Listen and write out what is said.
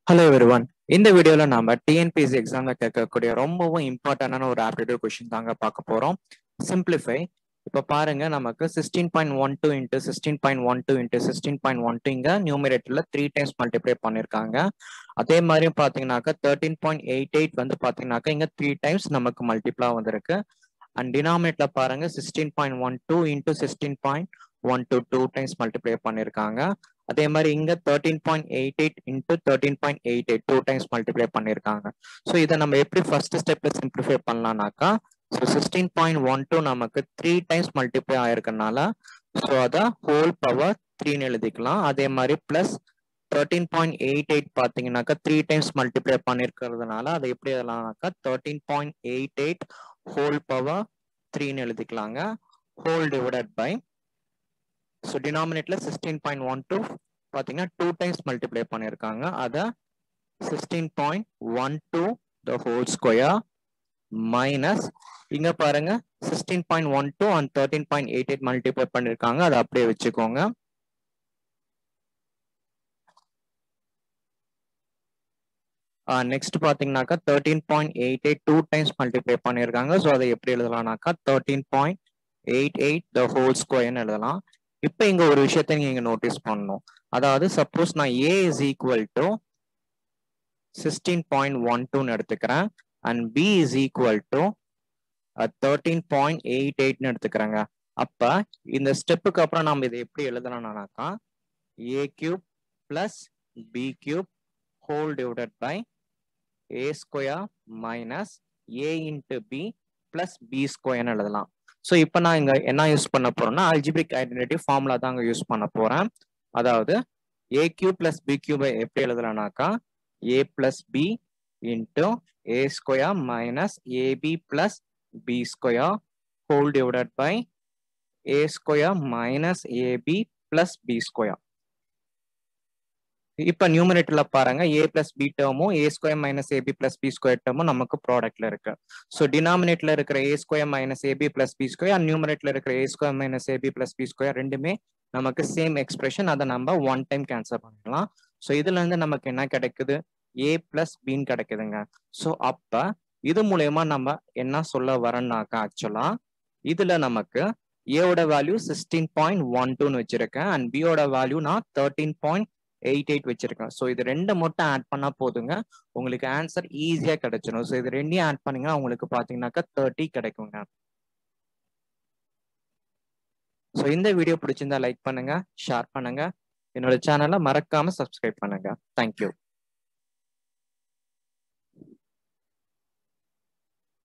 hello everyone இந்த வீடியோல நாம டிஎன்பிஎஸ்சி எக்ஸாம்ல கேட்கக்கூடிய ரொம்பவும் இம்பார்ட்டன்டான ஒரு ஆப்டிடியூட் கொஸ்டின் தாங்க பார்க்க போறோம் சிம்பிளிஃபை இப்போ பாருங்க நமக்கு sixteen point one two into sixteen point one two into sixteen point one two இங்க நியூமிரேட்டர்ல த்ரீ டைம்ஸ் மல்டிப்ளை பண்ணிருக்காங்க அதே மாதிரி பாத்தீங்கன்னாக்கா தேர்ட்டீன் பாயிண்ட் எயிட் எயிட் வந்து பாத்தீங்கன்னாக்கா இங்க த்ரீ டைம்ஸ் நமக்கு மல்டிப்ளா வந்திருக்கு அண்ட் டினாமினேட்ல பாருங்க sixteen point one two into sixteen point one two two times multiply பண்ணிருக்காங்க அதே மாதிரி இங்க thirteen point eight eight into thirteen point eight eight two times multiply பண்ணிருக்காங்க ஸோ இதை நம்ம எப்படி ஃபர்ஸ்ட் ஸ்டெப்ல சிம்பிளிஃபை பண்ணலாம்னாக்கா so sixteen point one two நமக்கு த்ரீ டைம்ஸ் மல்டிப்ளை ஆயிருக்கனால ஸோ அதை ஹோல் பவர் த்ரீன்னு எழுதிக்கலாம் அதே மாதிரி plus thirteen point eight eight பார்த்தீங்கன்னாக்கா த்ரீ டைம்ஸ் மல்டிப்ளை பண்ணிருக்கிறதுனால அதை எப்படி எழுதலாம்னாக்கா thirteen point eight eight whole power த்ரீன்னு எழுதிக்கலாங்க ஹோல் டிவைடட் பை ஸோ டினாமினேட்ல சிக்ஸ்டீன் பாயிண்ட் ஒன் டூ பார்த்தீங்கன்னா டூ டைம்ஸ் மல்டிப்ளை பண்ணியிருக்காங்க அதை sixteen point one two the whole square minus இங்க பாருங்க sixteen point one two and thirteen point eight eight multiply பண்ணிருக்காங்க அதை அப்படியே வச்சுக்கோங்க நெக்ஸ்ட் பாத்தீங்கன்னாக்கா thirteen point eight eight two times multiply பண்ணியிருக்காங்க ஸோ அதை எப்படி எழுதலாம்னாக்கா thirteen point eight eight the whole ஸ்கொயர்னு எழுதலாம் இப்போ இங்க ஒரு விஷயத்த நீங்க நோட்டீஸ் பண்ணணும் அதாவது சப்போஸ் நான் A is equal to sixteen point one டூன்னு எடுத்துக்கிறேன் and B is equal to thirteen point eight எயிட்னு எடுத்துக்கிறேங்க அப்ப இந்த ஸ்டெப்புக்கு அப்புறம் நம்ம இதை எப்படி எழுதலாம்னாக்கா A cube plus B cube whole divided by A square minus A into B plus B ஸ்கொயர்னு எழுதலாம் ஸோ இப்போ நான் இங்க என்ன யூஸ் பண்ண போறேன்னா அல்ஜிபிரிக் ஐடென்டிட்டி ஃபார்முலா தான் அங்கே யூஸ் பண்ண போறேன் அதாவது ஏ கியூ பிளஸ் பி கியூபை எப்படி எழுதலாம்னாக்கா A plus B into A square minus A B plus B square whole divided by A square minus A B plus B square இப்ப நியூமரேட்டர்ல பாருங்க ஏ பிளஸ் பி டேர்மும் A square minus A B plus B square டேர்மும் நமக்கு ப்ராடக்ட்ல இருக்கு so டினாமினேட்ல இருக்கிற A square minus A B plus B square and நியூமரேட்ல இருக்கிற A square minus A B plus B square ரெண்டுமே நமக்கு சேம் எக்ஸ்பிரஷன் அதை நம்ம ஒன் டைம் கேன்சல் பண்ணிடலாம் ஸோ இதுல இருந்து நமக்கு என்ன கிடைக்குது ஏ பிளஸ் பின்னு கிடைக்குதுங்க ஸோ அப்ப இது மூலயமா நம்ம என்ன சொல்ல வரேன்னாக்கா ஆக்சுவலா இதுல நமக்கு ஏவோட வேல்யூ சிக்ஸ்டீன் பாயிண்ட் ஒன் டூன்னு வச்சிருக்கேன் அண்ட் பியோட வேல்யூ நான் தேர்ட்டீன் பாயிண்ட் எயிட் எயிட் வச்சிருக்கேன் ஸோ இது ரெண்டு மட்டும் ஆட் பண்ணா போதுங்க உங்களுக்கு ஆன்சர் ஈஸியா கிடைச்சிடும் ஸோ இது ரெண்டையும் ஆட் பண்ணீங்கன்னா உங்களுக்கு பாத்தீங்கன்னாக்கா தேர்ட்டி கிடைக்குங்க ஸோ இந்த வீடியோ பிடிச்சிருந்தா லைக் பண்ணுங்க ஷேர் பண்ணுங்க என்னோட சேனலை மறக்காம சப்ஸ்கிரைப் பண்ணுங்க தேங்க்யூ